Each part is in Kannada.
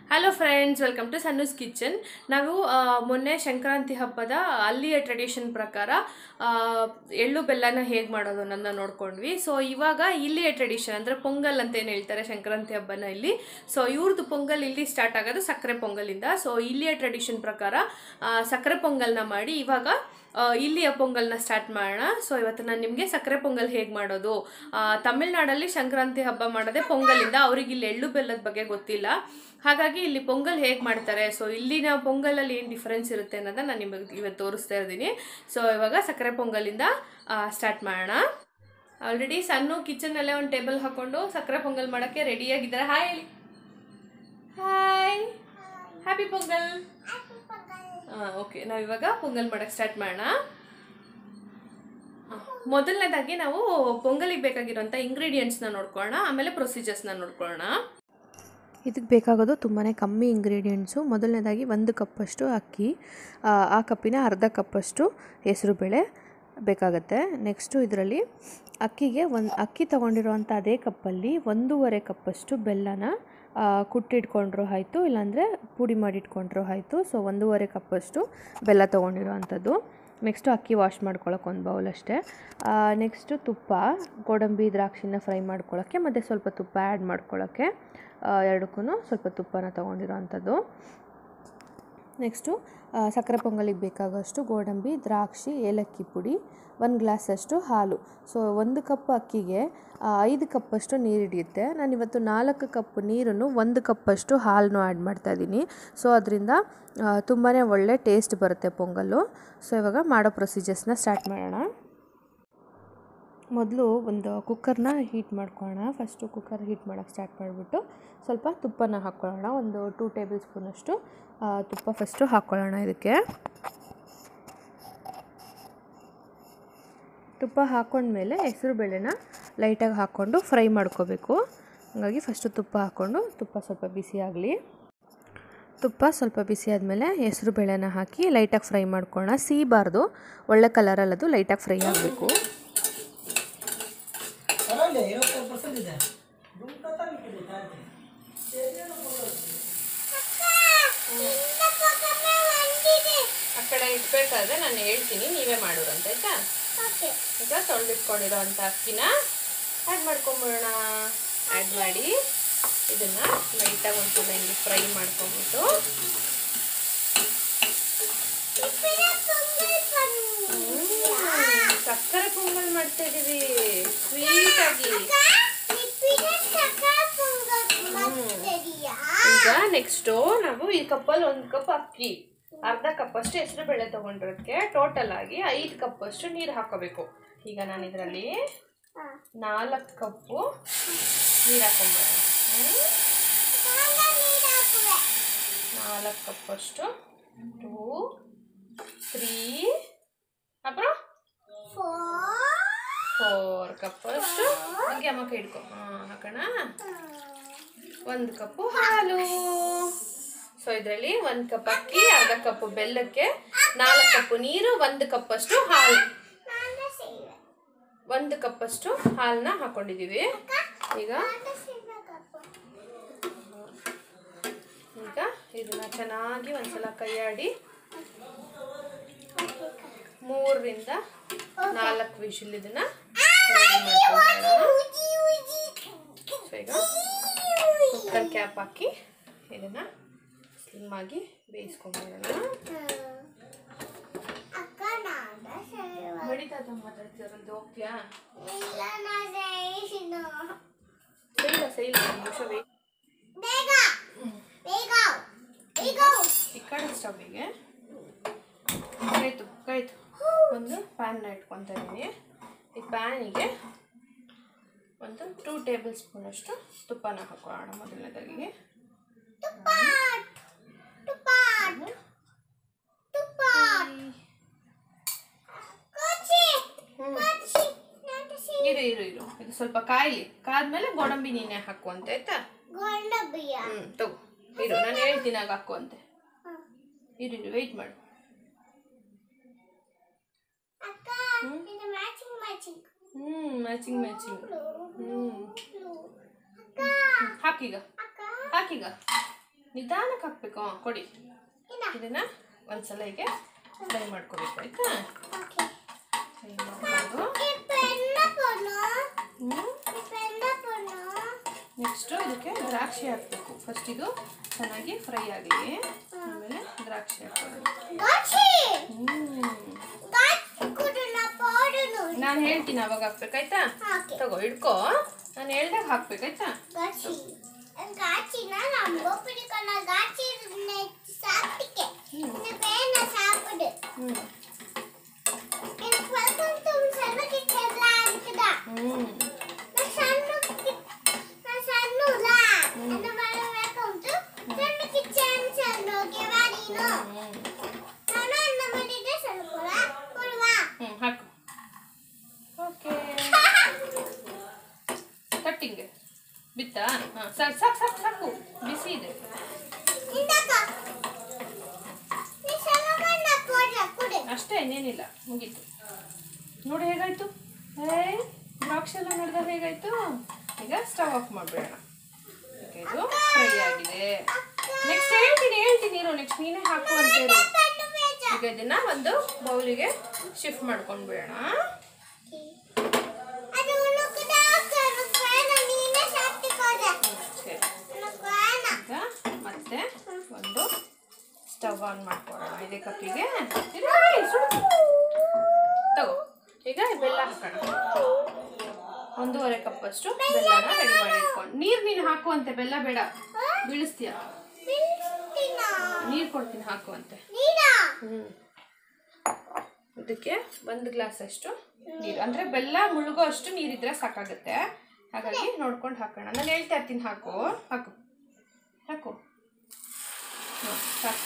Hello friends welcome to Sannu's kitchen ನಾವು ಆ, ಮೊನ್ನೆ ಸಂಕ್ರಾಂತಿ ಹಬ್ಬದ ಅಲ್ಲಿಯ ಟ್ರೆಡಿಷನ್ ಪ್ರಕಾರ ಆ, ಎಳ್ಳು ಬೆಲ್ಲನ ಹೇಗೆ ಮಾಡೋದು ಅನ್ನೋದನ್ನ ನೋಡ್ಕೊಂಡ್ವಿ ಸೊ ಇವಾಗ ಇಲ್ಲಿಯ ಟ್ರೆಡಿಷನ್ ಅಂದರೆ ಪೊಂಗಲ್ ಅಂತ ಏನು ಹೇಳ್ತಾರೆ ಸಂಕ್ರಾಂತಿ ಹಬ್ಬನ ಇಲ್ಲಿ ಸೊ ಇವ್ರದ್ದು ಪೊಂಗಲ್ ಇಲ್ಲಿ ಸ್ಟಾರ್ಟ್ ಆಗೋದು ಸಕ್ಕರೆ ಪೊಂಗಲಿಂದ ಸೊ ಇಲ್ಲಿಯ ಟ್ರೆಡಿಷನ್ ಪ್ರಕಾರ ಆ, ಸಕ್ಕರೆ ಪೊಂಗಲ್ನ ಮಾಡಿ ಇವಾಗ ಆ, ಇಲ್ಲಿಯ ಪೊಂಗಲ್ನ ಸ್ಟಾರ್ಟ್ ಮಾಡೋಣ ಸೊ ಇವತ್ತು ನಾನು ನಿಮಗೆ ಸಕ್ಕರೆ ಪೊಂಗಲ್ ಹೇಗೆ ಮಾಡೋದು ಆ, ತಮಿಳ್ನಾಡಲ್ಲಿ ಸಂಕ್ರಾಂತಿ ಹಬ್ಬ ಮಾಡೋದೇ ಪೊಂಗಲಿಂದ ಅವ್ರಿಗೆ ಇಲ್ಲಿ ಎಳ್ಳು ಬೆಲ್ಲದ ಬಗ್ಗೆ ಗೊತ್ತಿಲ್ಲ ಹಾಗಾಗಿ ಇಲ್ಲಿ ಪೊಂಗಲ್ ಹೇಗೆ ಮಾಡ್ತಾರೆ ಸೊ ಇಲ್ಲಿನ ಪೊಂಗಲಲ್ಲಿ ಏನು ಡಿಫ್ರೆನ್ಸ್ ಇರುತ್ತೆ ಅನ್ನೋದನ್ನ ನಾನು ನಿಮಗೆ ಇವತ್ತು ತೋರಿಸ್ತಾ ಇದ್ದೀನಿ ಸೊ ಇವಾಗ ಸಕ್ಕರೆ ಪೊಂಗಲಿಂದ ಸ್ಟಾರ್ಟ್ ಮಾಡೋಣ ಆಲ್ರೆಡಿ ಸಣ್ಣ ಕಿಚನಲ್ಲೇ ಒಂದು ಟೇಬಲ್ ಹಾಕೊಂಡು ಸಕ್ಕರೆ ಪೊಂಗಲ್ ಮಾಡೋಕ್ಕೆ ರೆಡಿಯಾಗಿದ್ದಾರೆ ಹಾಯ್ ಹೇಳಿ ಹಾಯ್ ಹ್ಯಾಪಿ ಪೊಂಗಲ್ ಓಕೆ ನಾವು ಇವಾಗ ಪೊಂಗಲ್ ಮಾಡೋಕ್ಕೆ ಸ್ಟಾರ್ಟ್ ಮಾಡೋಣ ಆ, ಮೊದಲನೇದಾಗಿ ನಾವು ಪೊಂಗಲಿಗೆ ಬೇಕಾಗಿರೋಂಥ ಇಂಗ್ರೀಡಿಯೆಂಟ್ಸ್ನ ನೋಡ್ಕೊಳ್ಳೋಣ ಆಮೇಲೆ ಪ್ರೊಸೀಜರ್ಸ್ನ ನೋಡ್ಕೊಳ್ಳೋಣ ಇದಕ್ಕೆ ಬೇಕಾಗೋದು ತುಂಬಾ ಕಮ್ಮಿ ಇಂಗ್ರೀಡಿಯೆಂಟ್ಸು ಮೊದಲನೇದಾಗಿ ಒಂದು ಕಪ್ಪಷ್ಟು ಅಕ್ಕಿ ಆ, ಆ ಕಪ್ಪಿನ ಅರ್ಧ ಕಪ್ಪಷ್ಟು ಹೆಸರುಬೇಳೆ ಬೇಕಾಗತ್ತೆ ನೆಕ್ಸ್ಟು ಇದರಲ್ಲಿ ಅಕ್ಕಿಗೆ ಒಂದು ಅಕ್ಕಿ ತೊಗೊಂಡಿರೋವಂಥ ಅದೇ ಕಪ್ಪಲ್ಲಿ ಒಂದೂವರೆ ಕಪ್ಪಷ್ಟು ಬೆಲ್ಲನ ಆ, ಕುಟ್ಟಿಟ್ಕೊಂಡ್ರೂ ಆಯಿತು ಇಲ್ಲಾಂದರೆ ಪುಡಿ ಮಾಡಿಟ್ಕೊಂಡ್ರೂ ಆಯಿತು ಸೊ ಒಂದೂವರೆ ಕಪ್ಪಷ್ಟು ಬೆಲ್ಲ ತೊಗೊಂಡಿರೋ ಅಂಥದ್ದು ನೆಕ್ಸ್ಟು ಅಕ್ಕಿ ವಾಶ್ ಮಾಡ್ಕೊಳಕ್ಕೆ ಒಂದು ಬೌಲ್ ಅಷ್ಟೇ ನೆಕ್ಸ್ಟು ತುಪ್ಪ ಗೋಡಂಬಿ ದ್ರಾಕ್ಷಿನ ಫ್ರೈ ಮಾಡ್ಕೊಳ್ಳೋಕ್ಕೆ ಮತ್ತು ಸ್ವಲ್ಪ ತುಪ್ಪ ಆ್ಯಡ್ ಮಾಡ್ಕೊಳ್ಳೋಕ್ಕೆ ಎರಡಕ್ಕೂ ಸ್ವಲ್ಪ ತುಪ್ಪನ ತೊಗೊಂಡಿರೋ ಅಂಥದ್ದು ನೆಕ್ಸ್ಟು ಆ, ಸಕ್ಕರೆ ಪೊಂಗಲಿಗೆ ಬೇಕಾಗೋಷ್ಟು ಗೋಡಂಬಿ ದ್ರಾಕ್ಷಿ ಏಲಕ್ಕಿ ಪುಡಿ ಒಂದು ಗ್ಲಾಸಷ್ಟು ಹಾಲು ಸೊ ಒಂದು ಕಪ್ ಅಕ್ಕಿಗೆ ಆ, ಐದು ಕಪ್ಪಷ್ಟು ನೀರು ಹಿಡಿಯುತ್ತೆ ನಾನಿವತ್ತು ನಾಲ್ಕು ಕಪ್ ನೀರನ್ನು ಒಂದು ಕಪ್ಪಷ್ಟು ಹಾಲನ್ನು ಆ್ಯಡ್ ಮಾಡ್ತಾ ಇದ್ದೀನಿ ಸೊ ಅದರಿಂದ ತುಂಬಾ ಒಳ್ಳೆ ಟೇಸ್ಟ್ ಬರುತ್ತೆ ಪೊಂಗಲ್ಲು ಸೊ ಇವಾಗ ಮಾಡೋ ಪ್ರೊಸೀಜರ್ಸ್ನ ಸ್ಟಾರ್ಟ್ ಮಾಡೋಣ ಮೊದಲು ಒಂದು ಕುಕ್ಕರ್ನ ಹೀಟ್ ಮಾಡ್ಕೊಳ್ಳೋಣ ಫಸ್ಟು ಕುಕ್ಕರ್ ಹೀಟ್ ಮಾಡೋಕ್ಕೆ ಸ್ಟಾರ್ಟ್ ಮಾಡಿಬಿಟ್ಟು ಸ್ವಲ್ಪ ತುಪ್ಪನ ಹಾಕ್ಕೊಳ್ಳೋಣ ಒಂದು ಟೂ ಟೇಬಲ್ ಸ್ಪೂನಷ್ಟು ಆ, ತುಪ್ಪ ಫಸ್ಟು ಹಾಕ್ಕೊಳ್ಳೋಣ ಇದಕ್ಕೆ ತುಪ್ಪ ಹಾಕ್ಕೊಂಡ್ಮೇಲೆ ಹೆಸರು ಬೇಳೆನ ಲೈಟಾಗಿ ಹಾಕ್ಕೊಂಡು ಫ್ರೈ ಮಾಡ್ಕೋಬೇಕು ಹಾಗಾಗಿ ಫಸ್ಟು ತುಪ್ಪ ಹಾಕ್ಕೊಂಡು ತುಪ್ಪ ಸ್ವಲ್ಪ ಬಿಸಿ ಆಗಲಿ ತುಪ್ಪ ಸ್ವಲ್ಪ ಬಿಸಿ ಆದಮೇಲೆ ಹೆಸರು ಬೇಳೆನ ಹಾಕಿ ಲೈಟಾಗಿ ಫ್ರೈ ಮಾಡ್ಕೊಳ್ಳೋಣ ಸೀಬಾರ್ದು ಒಳ್ಳೆ ಕಲರಲ್ಲಿ ಅದು ಲೈಟಾಗಿ ಫ್ರೈ ಆಗಬೇಕು ಪರವಾಗಿಲ್ಲ ಐವತ್ತು ಪರ್ಸೆಂಟ್ ಇದೆ ಆ ಕಡೆ ಇಟ್ಬೇಕಾದ್ರೆ ನಾನು ಹೇಳ್ತೀನಿ ನೀವೇ ಮಾಡೋರಂತ ಆಯ್ತಾ ಈಗ ತೊಳೆದಿಟ್ಕೊಂಡಿರೋ ಅಂಥ ಅಕ್ಕಿನ ಆ್ಯಡ್ ಮಾಡ್ಕೊಂಬಿಡೋಣ ಆ್ಯಡ್ ಮಾಡಿ ಇದನ್ನ ಲೈಟಾಗಿ ಒಂದ್ಸಲ ಹಿಂಗೆ ಫ್ರೈ ಮಾಡ್ಕೊಂಬಿಟ್ಟು ಹ್ಮ್, ಸಕ್ಕರೆ ಪೊಂಗಲ್ ಮಾಡ್ತಾ ಇದೀವಿ ಸ್ವೀಟ್ ಆಗಿ ಈಗ ನೆಕ್ಸ್ಟು ನಾವು ಈ ಕಪ್ಪಲ್ಲಿ ಒಂದು ಕಪ್ ಅಕ್ಕಿ ಅರ್ಧ ಕಪ್ಪಷ್ಟು ಹೆಸರು ಬೇಳೆ ತಗೊಂಡಿರೋದಕ್ಕೆ ಟೋಟಲ್ ಆಗಿ ಐದು ಕಪ್ಪಷ್ಟು ನೀರು ಹಾಕೋಬೇಕು ಈಗ ನಾನು ಇದರಲ್ಲಿ ನಾಲ್ಕು ಕಪ್ಪು ನೀರು ಹಾಕೊಂಡ್ಬಿಡೋಣ ನಾಲ್ಕು ಕಪ್ಪಷ್ಟು ಟೂ ತ್ರೀ ಅப்புறம் ಫೋರ್ ಕಪ್ಪಷ್ಟು ಹಂಗೆ ಅಮ್ಮ ಕೈ ಹಿಡ್ಕೊ ಹಾಂ ಹಾಕೋಣ ಒಂದು ಕಪ್ಪು ಹಾಲು ಸೊ ಇದರಲ್ಲಿ ಒಂದು ಕಪ್ ಅಕ್ಕಿ ಅರ್ಧ ಕಪ್ ಬೆಲ್ಲಕ್ಕೆ ನಾಲ್ಕು ಕಪ್ಪು ನೀರು ಒಂದು ಕಪ್ಪಷ್ಟು ಹಾಲು ಒಂದು ಕಪ್ಪಷ್ಟು ಹಾಲನ್ನ ಹಾಕೊಂಡಿದ್ದೀವಿ ಈಗ ಈಗ ಇದನ್ನ ಚೆನ್ನಾಗಿ ಒಂದ್ಸಲ ಕೈಯಾಡಿ ಮೂರರಿಂದ ನಾಲ್ಕು ವಿಶಿಲ್ ಇದನ್ನ ರೆಡಿ ಮಾಡ್ಕೊಳ್ಳೋಣ ಸೊ ಈಗ ಕುಕ್ಕರ್ ಕ್ಯಾಪ್ ಹಾಕಿ ಇದನ್ನ ಸ್ಲಿಮ್ ಆಗಿ ಬೇಯಿಸ್ಕೊಂಡ್ಬಿಡೋಣ ಬಡಿತಾ ಮಾತಾಡ್ತಿರೋದು ಹೋಗ್ತೀಯಾ ಸೈಲ ಸೈಲ ನಿಮಿಷ ಬೇಕು ಈ ಕಡೆ ಸ್ಟವ್ವಿಗೆ ಕಾಯ್ತು ಕಾಯ್ತು ಒಂದು ಪ್ಯಾನ್ನ ಇಟ್ಕೊತಾ ಇದ್ದೀನಿ ಈ ಪ್ಯಾನಿಗೆ ಒಂದು ಟೂ ಟೇಬಲ್ ಸ್ಪೂನಷ್ಟು ತುಪ್ಪನ ಹಾಕೊಳ್ಳೋಣ ಮೊದಲನೇದಾಗಿ ಇರು ಇರು ಇರು ಇದು ಸ್ವಲ್ಪ ಕಾಯಿಲಿ ಕಾದ್ಮೇಲೆ ಗೋಡಂಬಿ ನೀನೆ ಹಾಕು ಅಂತ ಆಯ್ತಾ ಹ್ಞೂ ತಗೋ ಇರು ನಾನು ಹೇಳ್ತೀನಿ ಆಗ ಹಾಕು ಅಂತೆ ಇರು ಇರು ವೆಯ್ಟ್ ಮಾಡು ಹ್ಞೂ ಮ್ಯಾಚಿಂಗ್ ಮ್ಯಾಚಿಂಗ್ ಹ್ಞೂ ಹಾಕೀಗ ಹಾಕೀಗ ನಿಧಾನಕ್ಕೆ ಹಾಕ್ಬೇಕು ಹಾಂ ಕೊಡಿ ಇದನ್ನ ಒಂದ್ಸಲ ಹೀಗೆ ಫ್ರೈ ಮಾಡ್ಕೋಬೇಕು ಆಯ್ತಾ ಫ್ರೈ ಮಾಡ್ಕೊಂಡು ನೆಕ್ಸ್ಟು ಇದಕ್ಕೆ ದ್ರಾಕ್ಷಿ ಹಾಕಬೇಕು ಫಸ್ಟ್ ಇದು ಚೆನ್ನಾಗಿ ಫ್ರೈ ಆಗಲಿ ಆಮೇಲೆ ದ್ರಾಕ್ಷಿ ಹಾಕೋಣ ನಾನು ಹೇಳ್ತೀನಿ ಅವಾಗ ಹಾಕ್ಬೇಕಾಯ್ತಾ ತಗೋ ಇಡ್ಕೋ ನಾನು ಹೇಳ್ದಾಗ ಹಾಕ್ಬೇಕಾಯ್ತಾ గాచిన రంగు పిడికల గాచి సాపికే పేన సాపుడు ಹ್ಞೂ எனக்கு வெல்கம் டு செல்வకి செல்லா இருக்குதா ಹ್ಞೂ நான் சன்னு நான் சன்னுலா அந்த மாதிரி வெல்கம் டு செல்வకి சென் செல்லோಕೆ ವಾಡಿನೋ ಹ್ಞೂ ನಾನು ಅನ್ನ ಮಾಡಿದ್ದೆ ಸಲ್ಕೊಳ ಕೊಡುವಾ ಹ್ಞೂ ಹಾಕು ಓಕೆ ಕಟ್ಟಿಂಗ್ ಬಿತ್ತಾ ಹಾಂ ಸಾಕು ಸಾಕು ಸಾಕು ಸಾಕು ಬಿಸಿ ಇದೆ ಇಂದಕ ನೀ ಸಲಮನ್ನ ಕೊಡ ಕೊಡು ಅಷ್ಟೇ ಇನ್ನೇನಿಲ್ಲ ಮುಗೀತು ನೋಡಿ ಹೇಗಾಯ್ತು ಏ ದ್ರಾಕ್ಷಿ ಎಲ್ಲ ನೋಡಿದಾಗ ಹೇಗಾಯ್ತು ಈಗ ಸ್ಟವ್ ಆಫ್ ಮಾಡಿಬಿಡೋಣ ಓಕೆ ಇದು ಫ್ರೈ ಆಗಿದೆ ನೆಕ್ಸ್ಟ್ ಹೇಳ್ತೀನಿ ಹೇಳ್ತೀನಿ ಇರೋ ನೆಕ್ಸ್ಟ್ ನೀನೇ ಹಾಕು ಅಂತ ಇರು ಪೆನ್ನು ಬೇಜ ಈಗ ಇದನ್ನ ಒಂದು ಬೌಲಿಗೆ ಶಿಫ್ಟ್ ಮಾಡ್ಕೊಂಡು ಬಿಡೋಣ ಅದು ಉಳುಕದ ಕರು ಫ್ಯಾನ ನೀನೇ ಸಾಕ್ತಿ ಕೊಡ ಸರಿ ಫ್ಯಾನ ಈಗ ಮತ್ತೆ ಒಂದು ಸ್ಟವ್ ಆನ್ ಮಾಡ್ಕೊಳ್ಳೋಣ ಇದೇ ಕಪ್ಪಿಗೆ ತಗೋ ಈಗ ಬೆಲ್ಲ ಹಾಕೋಣ ಒಂದೂವರೆ ಕಪ್ಪಷ್ಟು ಬೆಲ್ಲನ ರೆಡಿ ಮಾಡಿ ಇಟ್ಕೊಂಡು ನೀರು ನೀನು ಹಾಕುವಂತೆ ಬೆಲ್ಲ ಬೇಡ ಬೀಳಿಸ್ತೀಯ ಬಿಲ್ತಿನ ನೀರು ಕೊಡ್ತೀನಿ ಹಾಕುವಂತೆ ನೀರಾ ಹ್ಞೂ ಇದಕ್ಕೆ ಒಂದು ಗ್ಲಾಸ್ ಅಷ್ಟು ನೀರು ಅಂದರೆ ಬೆಲ್ಲ ಮುಳುಗೋ ಅಷ್ಟು ನೀರಿದ್ರೆ ಸಾಕಾಗುತ್ತೆ ಹಾಗಾಗಿ ನೋಡ್ಕೊಂಡು ಹಾಕೋಣ ನಾನು ಹೇಳ್ತಾ ಇರ್ತೀನಿ ಹಾಕು ಹಾಕು ಹಾಕು ಹಾಂ ಸಾಕು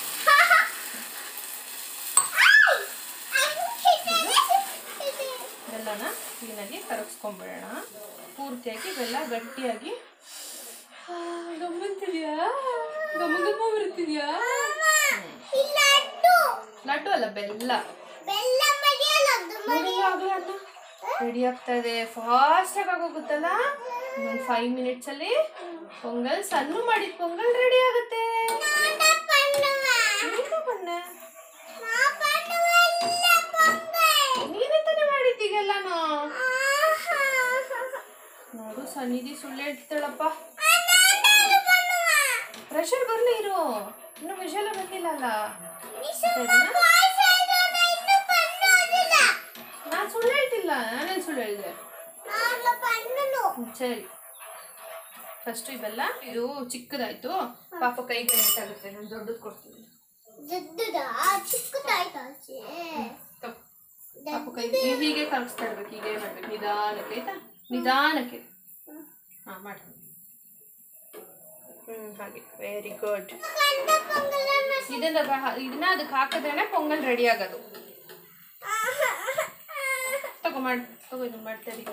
ಬೆಲ್ಲನ ಕ್ಲೀನಾಗಿ ಕರಗಿಸ್ಕೊಂಬಿಡೋಣ ಪೂರ್ತಿಯಾಗಿ ಬೆಲ್ಲ ಗಟ್ಟಿಯಾಗಿ ಆ, ಗಮ್ಮಂತಿದ್ಯಾ ಗಮ್ಮ ಗಮ್ಮ ಬರುತ್ತಿದ್ಯಾ ಇಲ್ಲಟ್ಟು ಲಡ್ಡು ಅಲ್ಲ ಬೆಲ್ಲ ಬೆಲ್ಲ ಮಡಿಯಲ್ಲದು ನೋಡಿ ಆಗ್ಲೇ ಅನ್ನ ರೆಡಿ ಆಗ್ತಾ ಇದೆ ಫಾಸ್ಟ್ ಆಗಿ ಆಗೋಗುತ್ತಲ್ಲ ಒಂದು ಫೈವ್ ಮಿನಿಟ್ಸ್ ಅಲ್ಲಿ ಪೊಂಗಲ್ ಸಣ್ಣ ಮಾಡಿದ ಪೊಂಗಲ್ ರೆಡಿ ಆಗುತ್ತೆ ನಾನ ಪಣ್ಣುವ ನೀನು ಬನ್ನೆ ನಾ ಪಣ್ಣುವ ಇಲ್ಲ ಪೊಂಗಲ್ ನೀನೇ ತಾನೇ ಮಾಡಿದ್ದೀಗೆಲ್ಲನೂ ಆಹಾ ನೋಡು ಸನ್ನಿಧಿ ಸುಳ್ಳು ಹೇಳ್ತಾಳಪ್ಪ ನಾನು ಪಣ್ಣುವ ಪ್ರೆಷರ್ ಬರ್ಲಿ ಇರು ಇನ್ನು ವಿಷಯ ಬಂದಿಲ್ಲಲ್ಲ ನಿಸು ವಾಯ್ಸ್ ಆಯ್ತದ ಇನ್ನು ಪಣ್ಣೋದಿಲ್ಲ ನಾನು ಸುಳ್ಳು ಹೇಳ್ತಿಲ್ಲ ನಾನೇನು ಸುಳ್ಳು ಹೇಳಿದೆ ನಾನು ಪಣ್ಣನು ಹ್ಮ್, ಸರಿ ಫಸ್ಟ್ ಇವೆಲ್ಲ ಇದು ಚಿಕ್ಕದಾಯ್ತು ಪಾಪ ಕೈಗೆ ಎಂಟಾಗುತ್ತೆ ನಾನು ದೊಡ್ಡದು ಕೊಡ್ತೀನಿ ದೊಡ್ಡದ ಚಿಕ್ಕದಾಯ್ತು ಆಚೆ ತಗೋ. ಪಾಪ ಕೈ ನೀವು ಹೀಗೆ ಕರಗಿಸ್ತಾ ಇರ್ಬೇಕು ಹೀಗೆ ಮಾಡ್ಬೇಕು ನಿಧಾನಕ್ಕೆ ಆಯ್ತಾ ನಿಧಾನಕ್ಕೆ ಹಾಂ ಮಾಡಿ ಹ್ಞೂ ಹಾಗೆ ವೆರಿ ಗುಡ್ ಕಂಡ ಪೊಂಗಲನ್ನು ಇದನ್ನ ಬ- ಇದನ್ನ ಅದಕ್ಕೆ ಹಾಕಿದ್ರೇನೆ ಪೊಂಗಲ್ ರೆಡಿ ಆಗೋದು ತಗೋ ಮಾಡಿ ತಗೋ ಇದನ್ನ ಮಾಡ್ತಾರೆ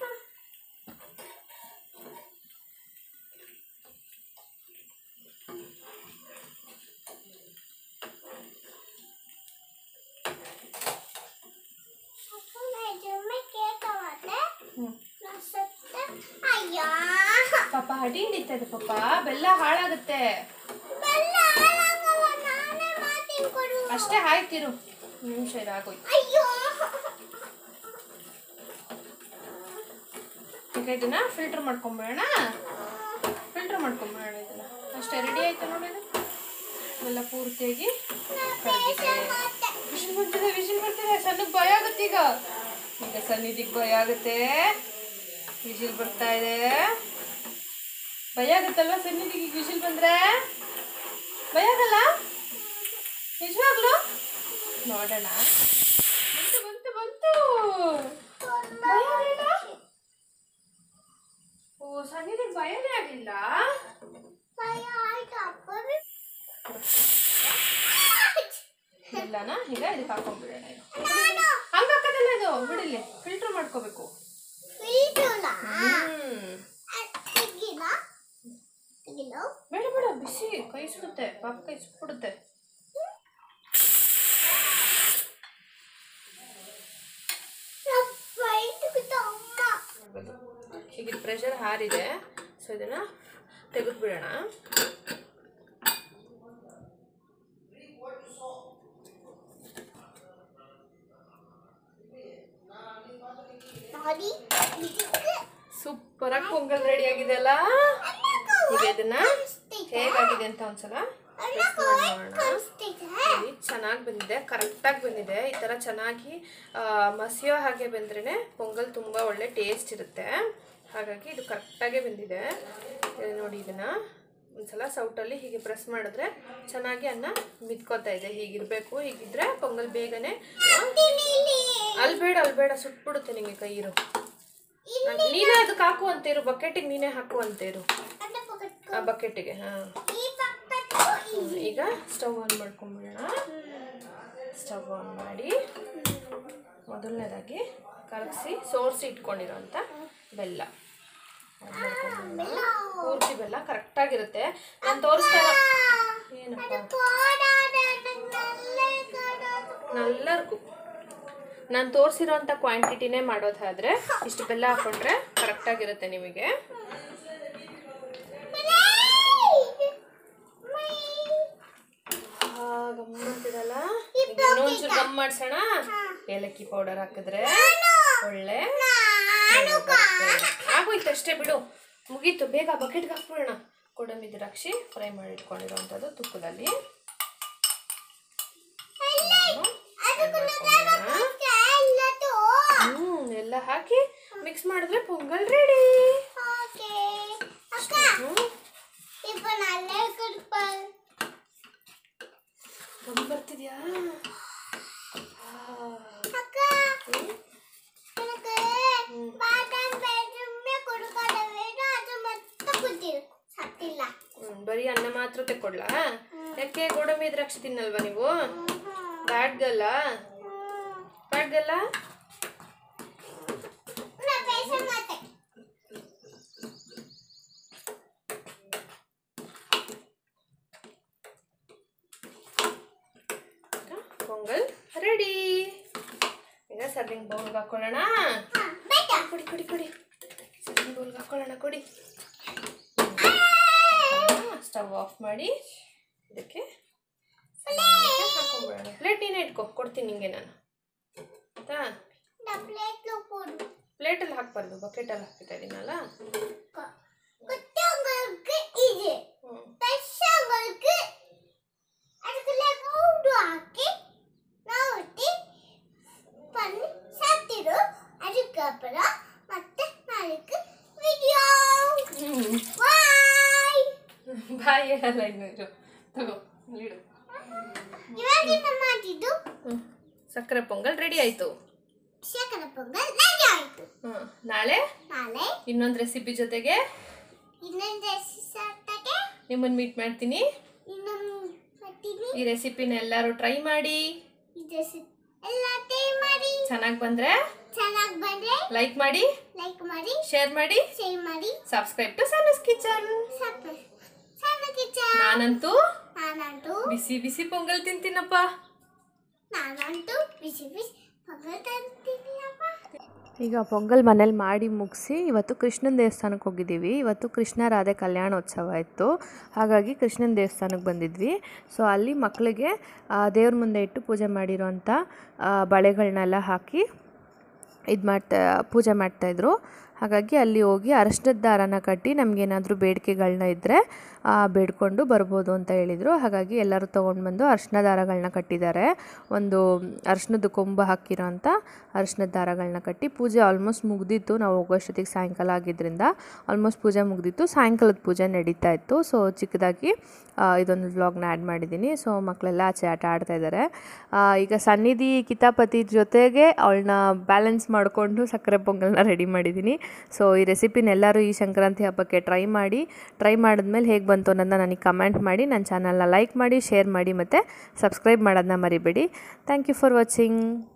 ಹ್ಞೂ ಅಯ್ಯೋ ಪಾಪ ಅಡಿ ಹಿಡಿತದೆ ಪಾಪ ಬೆಲ್ಲ ಹಾಳಾಗುತ್ತೆ ಬೆಲ್ಲ ಹಾಳಾಗಲ್ಲ ನಾನೇ ಮಾಡ್ತೀನಿ ಕೊಡು ಅಷ್ಟೇ ಆಯ್ತಿರು ನಿಮಿಷ ಇದಾಗೋಯ್ತು ಅಯ್ಯೋ ಈಗ ಇದನ್ನ ಫಿಲ್ಟರ್ ಮಾಡ್ಕೊಂಬಿಡೋಣ ಫಿಲ್ಟರ್ ಮಾಡ್ಕೊಂಬಿಡೋಣ ಇದನ್ನ ಅಷ್ಟೇ ರೆಡಿ ಆಯ್ತು ನೋಡಿ ಇದು ಎಲ್ಲ ಪೂರ್ತಿಯಾಗಿ ಕರಗಿದೆ ವಿಷಲ್ ಬರ್ತಿದೆ ವಿಷಲ್ ಬರ್ತಿದೆ ಸಣ್ಣಗೆ ಭಯ ಆಗುತ್ತೆ ಈಗ ಈಗ ಸನ್ನಿಧಿಗೆ ಭಯ ಆಗುತ್ತೆ ವಿಷಲ್ ಬರ್ತಾ ಇದೆ ಭಯ ಆಗುತ್ತಲ್ವಾ ಸನ್ನಿಧಿಗೆ ವಿಷಲ್ ಬಂದ್ರೆ ಭಯ ಆಗಲ್ಲ ನಿಜವಾಗ್ಲು ನೋಡೋಣ ಬಂತು ಬಂತು ಬಂತು ಭಯ ಆಗಲಿಲ್ಲ ಓ ಸನ್ನಿಧಿಗೆ ಭಯನೇ ಆಗಲಿಲ್ಲ ಭಯ ಆಯ್ತು ಅಪ್ಪ ಎಲ್ಲನ ಈಗ ಇದಕ್ಕೆ ಹಾಕೊಂಡ್ಬಿಡೋಣ ಇದು ನಾನು ಹಂಗ ಹಾಕೋದಿಲ್ಲ ಇದು ಬಿಡಿಲಿ ಫಿಲ್ಟರ್ ಮಾಡ್ಕೋಬೇಕು ಸ್ವೀಟುಲ ಹ್ಮ್ ತೆಗಿಲ ತೆಗಿಲ ಬೇಡ ಬೇಡ ಬಿಸಿ ಕೈ ಸುಡುತ್ತೆ ಪಾಪ ಕೈ ಸುಟ್ಬಿಡುತ್ತೆ ಸ್ವೀಟ್ ಅಮ್ಮ ಈಗ ಇದು ಪ್ರೆಷರ್ ಹಾರಿದೆ ಸೊ ಇದನ್ನ ತೆಗೆದ್ಬಿಡೋಣ ಚೆನ್ನಾಗಿದೆ ಅಲ್ಲ ಈಗ ಇದನ್ನ ಹೇಗಾಗಿದೆ ಅಂತ ಒಂದ್ಸಲ taste ಮಾಡಿ ನೋಡೋಣ. ಚೆನ್ನಾಗಿ ಬಂದಿದೆ ಕರೆಕ್ಟಾಗಿ ಬಂದಿದೆ ಈ ಥರ ಚೆನ್ನಾಗಿ ಆ, ಮಸಿಯೋ ಹಾಗೆ ಬಂದ್ರೇ ಪೊಂಗಲ್ ತುಂಬ ಒಳ್ಳೆ ಟೇಸ್ಟ್ ಇರುತ್ತೆ ಹಾಗಾಗಿ ಇದು ಕರೆಕ್ಟಾಗೇ ಬಂದಿದೆ ಇದು ನೋಡಿ ಇದನ್ನು ಒಂದ್ಸಲ ಸೌಟಲ್ಲಿ ಹೀಗೆ ಪ್ರೆಸ್ ಮಾಡಿದ್ರೆ ಚೆನ್ನಾಗಿ ಅನ್ನ ಮಿದ್ಕೋತಾ ಇದೆ ಹೀಗಿರಬೇಕು ಹೀಗಿದ್ರೆ ಪೊಂಗಲ್ ಬೇಗನೆ ಅಲ್ಲಿ ಬೇಡ ಅಲ್ಲಿ ಬೇಡ ಸುಟ್ಬಿಡುತ್ತೆ ನಿಮಗೆ ಕೈಯಿರು ನಾನ್- ನೀನೇ ಅದಕ್ಕೆ ಹಾಕು ಅಂತೀರು ಬಕೆಟಿಗೆ ನೀನೇ ಹಾಕು ಅಂತೀರು ಆ ಬಕೆಟಿಗೆ ಹಾಂ ಈಗ ಸ್ಟವ್ ಆನ್ ಮಾಡ್ಕೊಂಬಿಡೋಣ ಸ್ಟವ್ ಆನ್ ಮಾಡಿ ಮೊದಲನೇದಾಗಿ ಕಲಸಿ ಸೋರಿಸಿ ಇಟ್ಕೊಂಡಿರೋಂಥ ಬೆಲ್ಲ add ಮಾಡ್ಕೊಂಬಿಡೋಣ. ಪೂರ್ತಿ ಬೆಲ್ಲ ಕರೆಕ್ಟಾಗಿರುತ್ತೆ ನಾನು ತೋರಿಸ್ತಾ ಇರೋ- ಏನಪ್ಪ ನಲ್ಲರ್ಗು ನಾನು ತೋರಿಸಿರೋಂಥ ಕ್ವಾಂಟಿಟಿನೇ ಮಾಡೋದಾದರೆ ಇಷ್ಟು ಬೆಲ್ಲ ಹಾಕೊಂಡ್ರೆ ಕರೆಕ್ಟಾಗಿರುತ್ತೆ ನಿಮಗೆ ಆ, ಗಮ್ಮತ್ತಿದಲ್ಲ ಈಗ ಇನ್ನೊಂಚೂರು ಗಮ್ ಮಾಡ್ಸೋಣ ಏಲಕ್ಕಿ ಪೌಡರ್ ಹಾಕಿದ್ರೆ ಒಳ್ಳೆ ಆಗೋಯ್ತು ಅಷ್ಟೇ ಬಿಡು ಮುಗೀತು ಬೇಗ ಬಕೆಟ್ಗೆ ಹಾಕ್ಬಿಡೋಣ ಗೋಡಂಬಿ ದ್ರಾಕ್ಷಿ ಫ್ರೈ ಮಾಡಿ ಇಟ್ಕೊಂಡಿರೋವಂಥದ್ದು ತುಪ್ಪದಲ್ಲಿ ಹ್ಮ್ ಎಲ್ಲ ಹಾಕಿ ಮಿಕ್ಸ್ ಮಾಡಿದ್ರೆ ಪೊಂಗಲ್ ರೆಡಿ ಗಮ್ ಬರ್ತಿದ್ಯಾ ಸತ್ತಿಲ್ಲ ಹ್ಮ್, ಬರೀ ಅನ್ನ ಮಾತ್ರ ತೆಕ್ಕೊಡ್ಲಾ ಯಾಕೆ ಗೋಡಂಬಿ ದ್ರಾಕ್ಷಿ ತಿನ್ನಲ್ವಾ ನೀವು ಬ್ಯಾಡ್ಗಲ್ಲ ಬ್ಯಾಡ್ಗಲ್ಲ ನಾ ಬೇಸನ್ ಮಾತೆ ಪೊಂಗಲ್ ರೆಡಿ ಈಗ ಸರ್ವಿಂಗ್ ಬೌಲ್ಗೆ ಹಾಕೊಳ್ಳೋಣ ಕುಡಿ ಕುಡಿ ಕುಡಿ ಸರ್ವಿಂಗ್ ಬೌಲ್ಗೆ ಹಾಕೊಳ್ಳೋಣ ಕುಡಿ ಸ್ಟವ್ ಆಫ್ ಮಾಡಿ ಇದಕ್ಕೆ ಹಾಕೊಂಡ್ಬಿಡೋಣ ಪ್ಲೇಟ್ ನೀನೇ ಇಟ್ಕೊ ಕೊಡ್ತೀನಿ ನಿಂಗೆ ನಾನು ಆಯ್ತಾ ಪ್ಲೇಟ್ಲು ಕೊಡು ಪ್ಲೇಟಲ್ಲಿ ಹಾಕ್ಬಾರ್ದು ಬಕೆಟಲ್ಲಿ ಹಾಕ್ತಾ ಇದೀನಲ್ಲ குட்டவங்களுக்கு இது ಹ್ಞೂ பெரியவங்களுக்கு அதுக்குள்ள கவுண்டு ஆக்கி நவுத்தி பண்ணி சாப்பிடும் அதுக்கப்புறம் மற்ற நாளைக்கு வீடியோ ಬಾಯ್ ಬಾಯ್ ಹೇಳಲ್ಲ ಇನ್ನು ಇರು ತಗೋ ಇಡು ಇವಾಗಿನ ಮಾಡಿದ್ದು ಹ್ಞೂ ಸಕ್ಕರೆ ಪೊಂಗಲ್ ರೆಡಿ ಆಯಿತು ಶೇಖರ ಪೊಂಗಲ್ ರೆಡಿ ಆಯ್ತು ಹ್ಞೂ ನಾಳೆ ನಾಳೆ ಇನ್ನೊಂದು ರೆಸಿಪಿ ಜೊತೆಗೆ ಇನ್ನೊಂದು ಸಾರ್ತಾಗೆ ನಿಮ್ಮನ್ನು ಮೀಟ್ ಮಾಡ್ತೀನಿ ಇನ್ನೊಂದು ಮಾಡ್ತೀನಿ ಈ ರೆಸಿಪಿನ ಎಲ್ಲರೂ ಟ್ರೈ ಮಾಡಿ ಇದು ಸ- ಎಲ್ಲ ಟೇ ಮಾಡಿ ಚೆನ್ನಾಗಿ ಬಂದರೆ ಚೆನ್ನಾಗಿ ಬಂದ್ರೆ ಲೈಕ್ ಮಾಡಿ ಲೈಕ್ ಮಾಡಿ ಶೇರ್ ಮಾಡಿ ಶೇರ್ ಮಾಡಿ ಸಬ್ಸ್ಕ್ರೈಬ್ ಟು ಸನಸ್ ಕಿಚನ್ ಸಪ್ ಸಣ್ಣ ಕಿಚನ್ ನಾನಂತೂ ನಾನಂತೂ ಬಿಸಿ ಬಿಸಿ ಪೊಂಗಲ್ ತಿಂತೀನಪ್ಪ ನಾನಂತೂ ಬಿಸಿ ಬಿಸಿ ಪೊಂಗಲ್ ತಂತೀನಿ ಅಪ್ಪ ಈಗ ಪೊಂಗಲ್ ಮನೇಲಿ ಮಾಡಿ ಮುಗಿಸಿ ಇವತ್ತು ಕೃಷ್ಣನ ದೇವಸ್ಥಾನಕ್ಕೆ ಹೋಗಿದ್ದೀವಿ ಇವತ್ತು ಕೃಷ್ಣ ರಾಧೆ ಕಲ್ಯಾಣೋತ್ಸವ ಇತ್ತು ಹಾಗಾಗಿ ಕೃಷ್ಣನ ದೇವಸ್ಥಾನಕ್ಕೆ ಬಂದಿದ್ವಿ ಸೊ ಅಲ್ಲಿ ಮಕ್ಕಳಿಗೆ ದೇವ್ರ ಮುಂದೆ ಇಟ್ಟು ಪೂಜೆ ಮಾಡಿರೋಂಥ ಬಳೆಗಳನ್ನೆಲ್ಲ ಹಾಕಿ ಇದು ಮಾಡ್ತಾ ಪೂಜೆ ಮಾಡ್ತಾಯಿದ್ರು ಹಾಗಾಗಿ ಅಲ್ಲಿ ಹೋಗಿ ಅರಶಿನದ ದಾರನ ಕಟ್ಟಿ ನಮಗೇನಾದರೂ ಬೇಡಿಕೆಗಳನ್ನ ಇದ್ದರೆ ಬೇಡ್ಕೊಂಡು ಬರ್ಬೋದು ಅಂತ ಹೇಳಿದರು ಹಾಗಾಗಿ ಎಲ್ಲರೂ ತೊಗೊಂಡು ಬಂದು ಅರಿಶಿನ ದಾರಗಳನ್ನ ಕಟ್ಟಿದ್ದಾರೆ ಒಂದು ಅರಿಶಿನದ ಕೊಂಬು ಹಾಕಿರೋ ಅಂಥ ಅರಿಶಿನದ ದಾರಗಳನ್ನ ಕಟ್ಟಿ ಪೂಜೆ ಆಲ್ಮೋಸ್ಟ್ ಮುಗ್ದಿತ್ತು ನಾವು ಹೋಗೋಷ್ಟೊತ್ತಿಗೆ ಸಾಯಂಕಾಲ ಆಗಿದ್ದರಿಂದ ಆಲ್ಮೋಸ್ಟ್ ಪೂಜೆ ಮುಗ್ದಿತ್ತು ಸಾಯಂಕಾಲದ ಪೂಜೆ ನಡೀತಾ ಇತ್ತು ಸೊ ಚಿಕ್ಕದಾಗಿ ಆ, ಇದೊಂದು ವ್ಲಾಗ್ನ ಆ್ಯಡ್ ಮಾಡಿದ್ದೀನಿ ಸೊ ಮಕ್ಕಳೆಲ್ಲ ಆಚೆ ಆಟ ಆಡ್ತಾ ಇದ್ದಾರೆ ಆ, ಈಗ ಸನ್ನಿಧಿ ಕಿತಾಪತಿ ಜೊತೆಗೆ ಅವಳನ್ನ ಬ್ಯಾಲೆನ್ಸ್ ಮಾಡಿಕೊಂಡು ಸಕ್ಕರೆ ಪೊಂಗಲ್ನ ರೆಡಿ ಮಾಡಿದ್ದೀನಿ ಸೊ ಈ ರೆಸಿಪಿನ ಎಲ್ಲರೂ ಈ ಸಂಕ್ರಾಂತಿ ಹಬ್ಬಕ್ಕೆ ಟ್ರೈ ಮಾಡಿ ಟ್ರೈ ಮಾಡಿದ್ಮೇಲೆ ಹೇಗೆ ಬಂತು ಅನ್ನೋದನ್ನ ನನಗೆ ಕಮೆಂಟ್ ಮಾಡಿ ನನ್ನ ಚಾನಲ್ನ ಲೈಕ್ ಮಾಡಿ ಶೇರ್ ಮಾಡಿ ಮತ್ತು ಸಬ್ಸ್ಕ್ರೈಬ್ ಮಾಡೋದನ್ನ ಮರಿಬೇಡಿ ಥ್ಯಾಂಕ್ ಯು ಫಾರ್ ವಾಚಿಂಗ್